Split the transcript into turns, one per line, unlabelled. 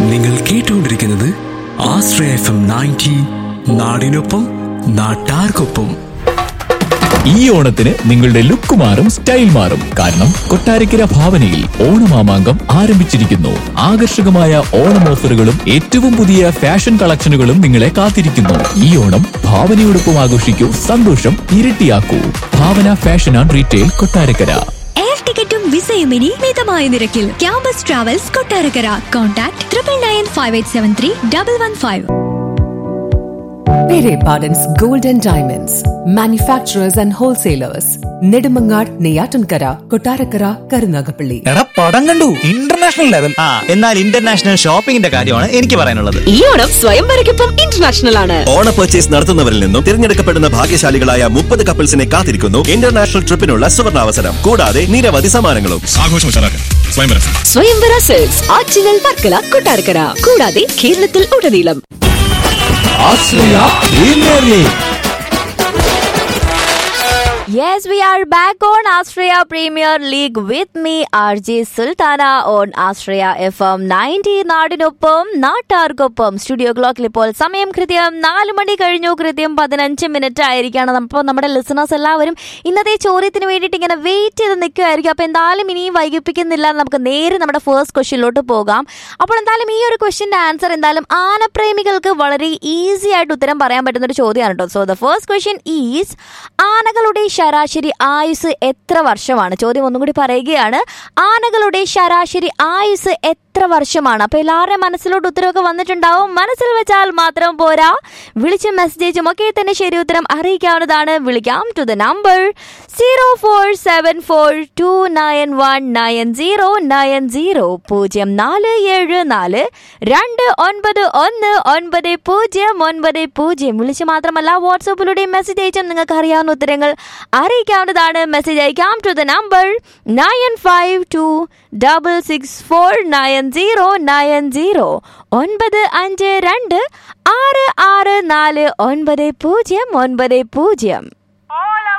നിങ്ങൾ കേട്ടുകൊണ്ടിരിക്കുന്നത് ആശ്രയ F M ninety നാടിനൊപ്പം നാട്ടാർക്കൊപ്പം
ഈ ഓണത്തിന് നിങ്ങളുടെ ലുക്ക് മാറും സ്റ്റൈൽ മാറും കാരണം കൊട്ടാരക്കര ഭാവനയിൽ ഓണമാമാങ്കം ആരംഭിച്ചിരിക്കുന്നു ആകർഷകമായ ഓണം ഓഫറുകളും ഏറ്റവും പുതിയ ഫാഷൻ കളക്ഷനുകളും നിങ്ങളെ കാത്തിരിക്കുന്നു ഈ ഓണം ഭാവനയോടൊപ്പം ആഘോഷിക്കൂ സന്തോഷം ഇരട്ടിയാക്കൂ Bhavana fashion and retail Kottarakkara
air ടിക്കറ്റും വിസയും ഇനി മിതമായ നിരക്കിൽ campus travels Kottarakkara contact triple nine five eight seven three double one five
Pere Pardon's Gold and Diamonds, manufacturers and wholesalers, Nedumangad, Neyatankara, Kotarakara, Karunagapalli.
എടാ പടം കണ്ടു ഇന്റർനാഷണൽ ലെവൽ
ആ എന്നാൽ ഇന്റർനാഷണൽ ഷോപ്പിംഗിന്റെ കാര്യമാണ് എനിക്ക് പറയാനുള്ളത്
ഈ ഓണം സ്വയംവരയ്ക്കൊപ്പം ഇന്റർനാഷണൽ ആണ്
ഓണ പർച്ചേസ് നടത്തുന്നവരിൽ നിന്നും തിരഞ്ഞെടുക്കപ്പെടുന്ന ഭാഗ്യശാലികളായ മുപ്പത് കപ്പിൾസിനെ കാത്തിരിക്കുന്നു ഇന്റർനാഷണൽ ട്രിപ്പിനുള്ള സുവർണാവസരം കൂടാതെ നിരവധി സമ്മാനങ്ങളും
ആഘോഷം ഉഷാറാക്കാൻ സ്വയംവരം
സ്വയംവര സെൽസ് ആറ്റിങ്ങൽ വർക്കല കൊട്ടാരക്കര കൂടാതെ കേരളത്തിൽ ഉടനീളം
Yes, we are back on Australia Premier League with me, RJ Sultana on Australia FM 90 നാടിനൊപ്പം നാട്ടാർക്കൊപ്പം സ്റ്റുഡിയോ ക്ലോക്കിൽ ഇപ്പോൾ സമയം കൃത്യം നാല് മണി കഴിഞ്ഞു കൃത്യം പതിനഞ്ച് മിനിറ്റ് ആയിരിക്കാണ് അപ്പോൾ നമ്മുടെ ലിസണേഴ്സ് എല്ലാവരും ഇന്നത്തെ ചോദ്യത്തിന് വേണ്ടിയിട്ട് ഇങ്ങനെ വെയിറ്റ് ചെയ്ത് നിൽക്കുമായിരിക്കും അപ്പോൾ എന്തായാലും ഇനിയും വൈകിപ്പിക്കുന്നില്ല നമുക്ക് നേരെ നമ്മുടെ ഫസ്റ്റ് ക്വസ്റ്റ്യനിലോട്ട് പോകാം അപ്പോൾ എന്തായാലും ഈ ഒരു ക്വസ്റ്റ്യൻ്റെ ആൻസർ എന്തായാലും ആനപ്രേമികൾക്ക് വളരെ ഈസി ആയിട്ട് ഉത്തരം പറയാൻ പറ്റുന്ന ഒരു ചോദ്യമാണ് കേട്ടോ so the first question is ആനകളുടെ ശരാശരി ആയുസ് എത്ര വർഷമാണ് ചോദ്യം ഒന്നും കൂടി പറയുകയാണ് ആനകളുടെ ശരാശരി ആയുസ് എത്ര വർഷമാണ് അപ്പൊ എല്ലാവരുടെയും മനസ്സിലോട്ട് ഉത്തരവൊക്കെ വന്നിട്ടുണ്ടാവും മനസ്സിൽ വെച്ചാൽ മാത്രം പോരാ വിളിച്ചും മെസ്സേജും ഒക്കെ തന്നെ ശരി ഉത്തരം അറിയിക്കാവുന്നതാണ് വിളിക്കാം to the number zero four seven four two nine one nine zero nine zero പൂജ്യം നാല് ഏഴ് നാല് രണ്ട് ഒൻപത് ഒന്ന് ഒൻപത് പൂജ്യം ഒൻപത് പൂജ്യം വിളിച്ച് മാത്രമല്ല വാട്സാപ്പിലൂടെയും മെസ്സേജ് അയച്ചും നിങ്ങൾക്ക് അറിയാവുന്ന ഉത്തരങ്ങൾ അറിയിക്കാവുന്നതാണ് മെസ്സേജ് അയക്കാം to the number nine five two double six four nine zero nine zero ഒൻപത് അഞ്ച് രണ്ട് ആറ് ആറ് നാല് ഒൻപത് പൂജ്യം ഒൻപത് പൂജ്യം